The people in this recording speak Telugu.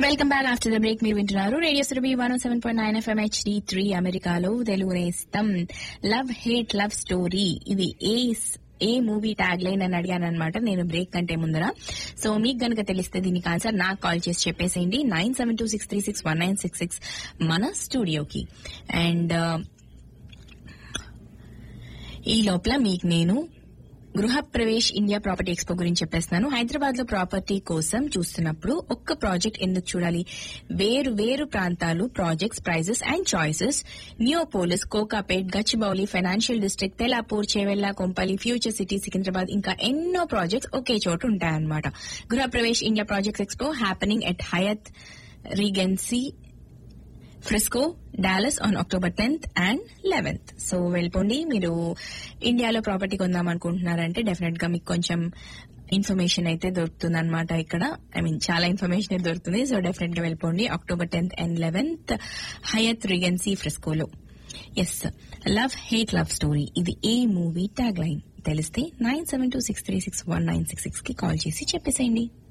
welcome back after the break మీరు వింటున్నారు radio Surabhi one seven point nine FM HD three అమెరికాలో తెలుగు నేస్తం లవ్ హేట్ లవ్ స్టోరీ ఇది ఏ ఏ మూవీ ట్యాగ్ లైన్ అని అడిగాను అనమాట నేను బ్రేక్ కంటే ముందర సో మీకు గనుక తెలిస్తే దీనికి ఆన్సర్ నాకు కాల్ చేసి చెప్పేసేయండి nine seven two six three six one nine six six మన స్టూడియోకి అండ్ ఈ లోపల మీకు నేను గృహ ప్రవేశ్ ఇండియా ప్రాపర్టీ ఎక్స్పో గురించి చెప్పేస్తున్నాను హైదరాబాద్ లో ప్రాపర్టీ కోసం చూస్తున్నప్పుడు ఒక్క ప్రాజెక్ట్ ఎందుకు చూడాలి వేరు వేరు ప్రాంతాలు projects prizes and choices Neopolis Kokapet Gachibowli financial district Tellapur Chevella Kompally future city Secunderabad ఇంకా ఎన్నో ప్రాజెక్ట్స్ ఒకే చోటు ఉంటాయన్నమాట Griha Pravesh India projects expo happening at Hyatt Regency Frisco Dallas on October tenth and eleventh so వెళ్ళిపోండి మీరు ఇండియాలో ప్రాపర్టీ కొందాం అనుకుంటున్నారంటే డెఫినెట్ గా మీకు కొంచెం ఇన్ఫర్మేషన్ అయితే దొరుకుతుంది అనమాట ఇక్కడ ఐ మీన్ చాలా ఇన్ఫర్మేషన్ అయితే దొరుకుతుంది సో డెఫినెట్ గా వెళ్ళిపోండి October tenth and eleventh Hyatt Regency ఫ్రిస్కోలో yes love hate love story ఇది ఏ మూవీ ట్యాగ్ లైన్ తెలిస్తే nine seven two six three six one nine six six కి కాల్ చేసి చెప్పేసేయండి